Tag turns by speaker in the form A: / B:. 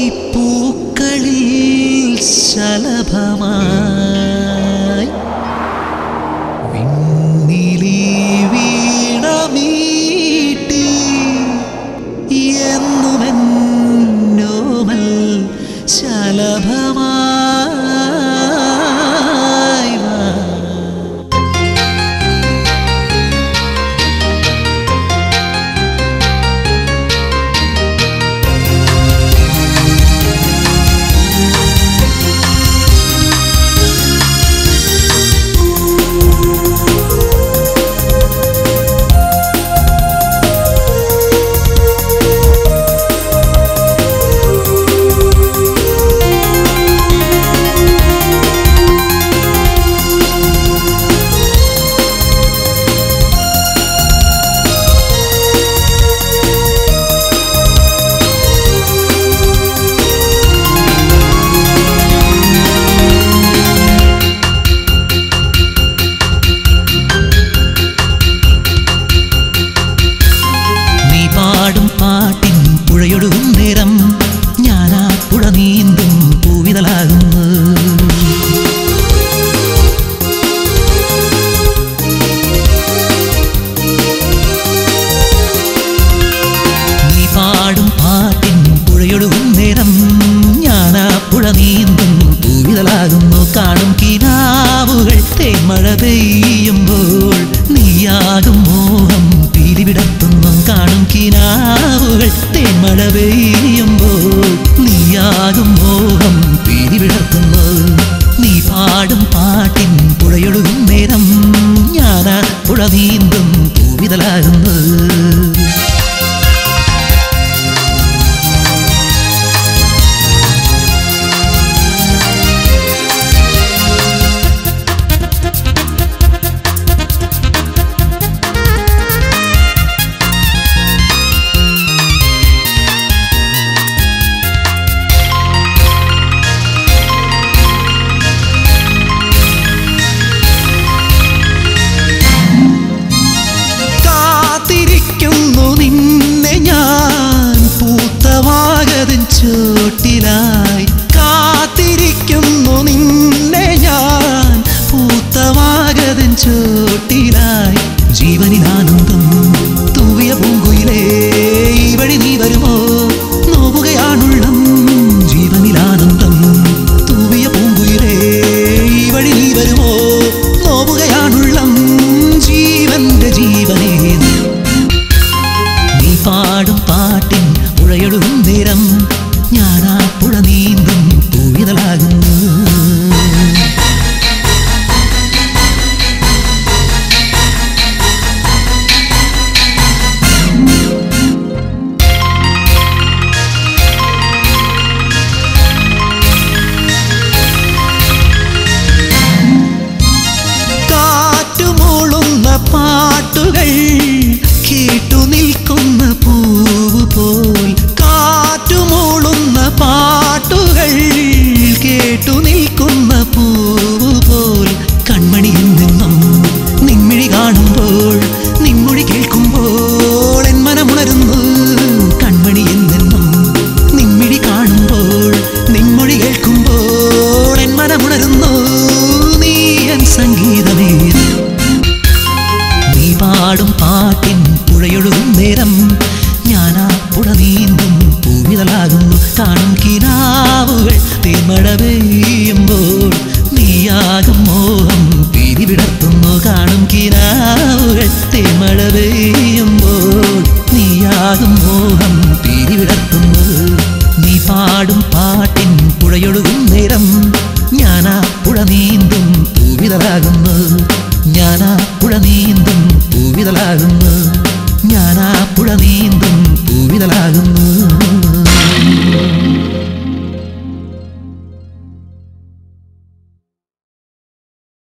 A: പൂക്കളിൽ ശലഭമായി വിണ്ണിലി വീണമീട്ടി എന്നുമെന്നോമൽ ശലഭമായി വാ നീ പാടും പാട്ടിൻ പുഴയൊഴുകും നേരം ഞാനാ പുഴ നീന്തും പൂവിതലാകുന്നു നീ പാടും പാട്ടിൻ പുഴയൊഴുകും നേരം ഞാനാ പുഴ നീന്തും പൂവിതലാകുന്നു കാണും കിനാവുകൾ തേന്മഴ പെയ്യുമ്പോൾ നീയാകും മോഹം പിരിവിടത്തുന്നു കാണും കിനാവുകൾ തേന്മഴ പെയ്യുമ്പോൾ നീയാകും മോഹം പിരിവിടത്തുന്നു നീ പാടും പാട്ടിൻ പുഴയൊഴുകും നേരം ഞാനാ പുഴ നീന്തും പൂവിതലാകുന്നു കാത്തിരിക്കുന്നു നിന്നെ ഞാൻ പൂത്തവാകതൻ ചോട്ടിലായി കാത്തിരിക്കുന്നു നിന്നെ ഞാൻ പൂത്തവാകതൻ ചോട്ടിലായി ജീവനിൽ ആനന്ദം തൂവിയ പൂങ്കുയിലേ ഈ വഴി നീ വരുമോ നോവുകയാണുള്ളം ജീവനിൽ ആനന്ദം തൂവിയ പൂങ്കുയിലേ ഈ വഴി നീ വരുമോ നോവുകയാണുള്ളം ജീവന്റെ ജീവനേ നീ പാടും പാട്ടിൻ പുഴയൊഴുകും നേരം ഞാനാ പുഴ നീന്തും പൂവിതലാകുന്നു കാറ്റുമൂളുന്ന പാട്ടുകൾ കേട്ടു നിൽക്കുന്ന പൂവ് പോൽ കാറ്റുമൂളുന്ന പാട്ടുകൾ കേട്ടു നിൽക്കുന്ന പൂവ് പോൽ കൺമണിയിൽ നിന്നും നിൻമിഴി കാണുമ്പോൾ നിൻമൊഴി കേൾക്കുമ്പോൾ എൻ മനമുണരുന്നു കൺമണിയിൽ നിന്നും നിൻമിഴി കാണുമ്പോൾ നിൻമൊഴി കേൾക്കുമ്പോൾ എൻ മനമുണരുന്നു നീ എൻ സംഗീതമേ നീ പാടും പാട്ടിൻ പുഴയൊഴുകും നേരം ഞാനാ പുഴ നീന്തും പൂവിതലാകുന്നു കാണും കിനാവുകൾ തേമഴ പെയ്യുമ്പോൾ നീയാകും മോഹം പിരിവിടത്തുന്നു കാണും കിനാവുകൾ തേമഴ പെയ്യുമ്പോൾ നീയാകും മോഹം പിരിവിടത്തുന്നു നീ പാടും പാട്ടിൻ പുഴയൊഴുകും നേരം ഞാനാ പുഴ നീന്തും പൂവിതലാകുന്നു ഞാനാ പുഴ നീന്തും പൂവിതലാകുന്നു ഞാനാ പുഴ നീന്തും പൂവിതലാകുന്നു